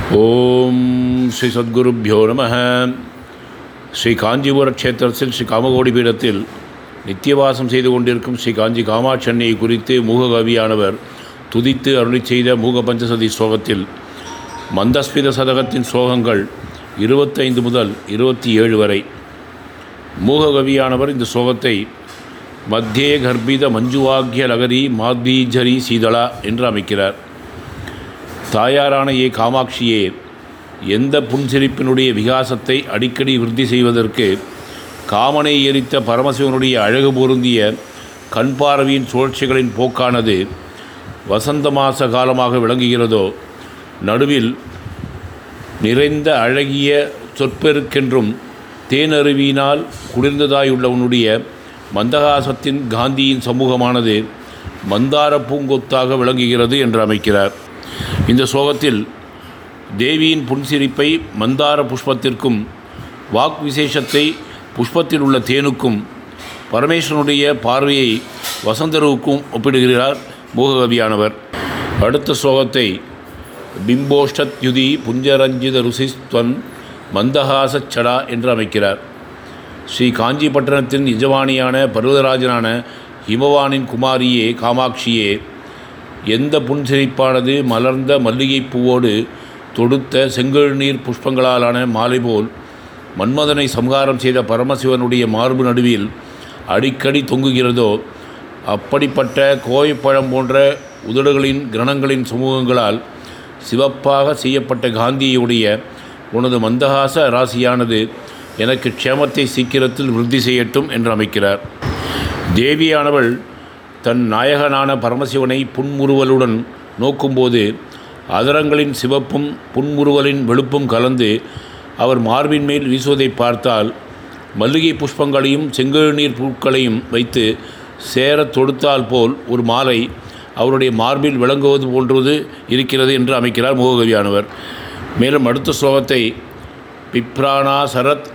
ஓம் ஸ்ரீ சத்குருப்பியோ நம ஸ்ரீ காஞ்சிபுர க்ஷேத்திரத்தில் ஸ்ரீ காமகோடி பீடத்தில் நித்தியவாசம் செய்து கொண்டிருக்கும் ஸ்ரீ காஞ்சி காமாட்சி அன்னையை குறித்து மூககவியானவர் துதித்து அருளி செய்த மூக பஞ்சசதி ஸ்லோகத்தில் மந்தஸ்மித சதகத்தின் ஸ்லோகங்கள் இருபத்தைந்து முதல் இருபத்தி ஏழு வரை மூககவியானவர் இந்த ஸ்லோகத்தை மத்தியே கர்ப்பித மஞ்சுவாக்கிய லகரி மாத்பீஜரி சீதளா என்று அமைக்கிறார் தாயாரான ஏ காமாட்சியே எந்த புன்சிரிப்பினுடைய விகாசத்தை அடிக்கடி விருத்தி செய்வதற்கு காமனை எரித்த பரமசிவனுடைய அழகு பொருந்திய கண் பார்வையின் சுழற்சிகளின் போக்கானது வசந்த மாச காலமாக விளங்குகிறதோ நடுவில் நிறைந்த அழகிய சொற்பெருக்கென்றும் தேனருவியினால் குளிர்ந்ததாயுள்ள உன்னுடைய மந்தகாசத்தின் காந்தியின் சமூகமானது மந்தார பூங்கொத்தாக விளங்குகிறது என்று அமைக்கிறார் இந்த சோகத்தில் தேவியின் புன்சிரிப்பை மந்தார புஷ்பத்திற்கும் வாக் விசேஷத்தை புஷ்பத்தில் உள்ள தேனுக்கும் பரமேஸ்வரனுடைய பார்வையை வசந்தருவுக்கும் ஒப்பிடுகிறார் மூககவியானவர் அடுத்த ஸ்லோகத்தை பிம்போஷ்டத்யுதி புஞ்சரஞ்சித ருசிஸ்துவன் மந்தஹாசச்சடா என்று அமைக்கிறார் ஸ்ரீ காஞ்சிபட்டணத்தின் நிஜவாணியான பர்வதராஜனான ஹிமவானின் குமாரியே காமாட்சியே எந்த புன்சிரிப்பானது மலர்ந்த மல்லிகைப் பூவோடு தொடுத்த செங்கழுநீர் புஷ்பங்களாலான மாலை போல் மன்மதனை சம்ஹாரம் செய்த பரமசிவனுடைய மார்பு நடுவில் அடிக்கடி தொங்குகிறதோ அப்படிப்பட்ட கோவைப்பழம் போன்ற உதடுகளின் கிரணங்களின் சமூகங்களால் சிவப்பாக செய்யப்பட்ட காந்தியுடைய உனது மந்தகாச ராசியானது எனக்கு க்ஷேமத்தை சீக்கிரத்தில் விருத்தி செய்யட்டும் என்று அமைக்கிறார் தேவியானவள் தன் நாயகனான பரமசிவனை புன்முறுவலுடன் நோக்கும்போது அதரங்களின் சிவப்பும் புன்முறுவலின் வெளுப்பும் கலந்து அவர் மார்பின் மேல் வீசுவதை பார்த்தால் மல்லிகை புஷ்பங்களையும் செங்கழுநீர் பூக்களையும் வைத்து சேரத் தொடுத்தால் போல் ஒரு மாலை அவருடைய மார்பில் விளங்குவது போன்றது இருக்கிறது என்று அமைக்கிறார் முககவியானவர் மேலும் அடுத்த ஸ்லோகத்தை பிப்ராணா சரத்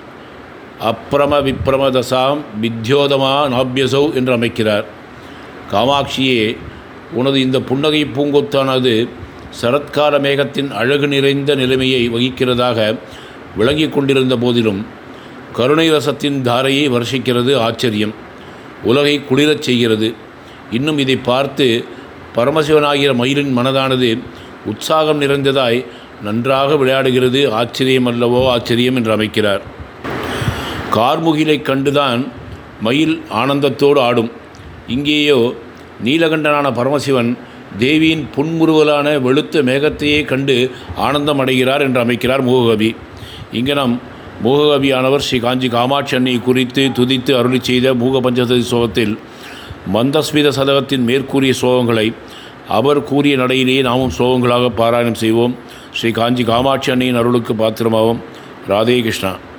அப்ரம விப்ரமதசாம் வித்யோதமா நாபியசௌ என்று அமைக்கிறார் காமாட்சியே உனது இந்த புன்னகை பூங்கொத்தானது சரத்கால மேகத்தின் அழகு நிறைந்த நிலைமையை வகிக்கிறதாக விளங்கி கொண்டிருந்த போதிலும் கருணை ரசத்தின் தாரையை வருஷிக்கிறது ஆச்சரியம் உலகை குளிரச் செய்கிறது இன்னும் இதை பார்த்து பரமசிவனாகிற மயிலின் மனதானது உற்சாகம் நிறைந்ததாய் நன்றாக விளையாடுகிறது ஆச்சரியம் அல்லவோ ஆச்சரியம் என்று அமைக்கிறார் கார்முகிலை கண்டுதான் மயில் ஆனந்தத்தோடு ஆடும் இங்கேயோ நீலகண்டனான பரமசிவன் தேவியின் புன்முறுவலான வெளுத்த மேகத்தையே கண்டு ஆனந்தம் அடைகிறார் என்று அமைக்கிறார் மூககவி இங்கே நாம் மூககவியானவர் ஸ்ரீ காஞ்சி காமாட்சி அன்னை குறித்து துதித்து அருளி செய்த மூக பஞ்சததி சோகத்தில் மந்தஸ்மித சதகத்தின் மேற்கூறிய சோகங்களை அவர் கூறிய நடையிலேயே நாமும் சோகங்களாக பாராயணம் செய்வோம் ஸ்ரீ காஞ்சி காமாட்சி அன்னையின் அருளுக்கு பாத்திரமாவோம் ராதே கிருஷ்ணா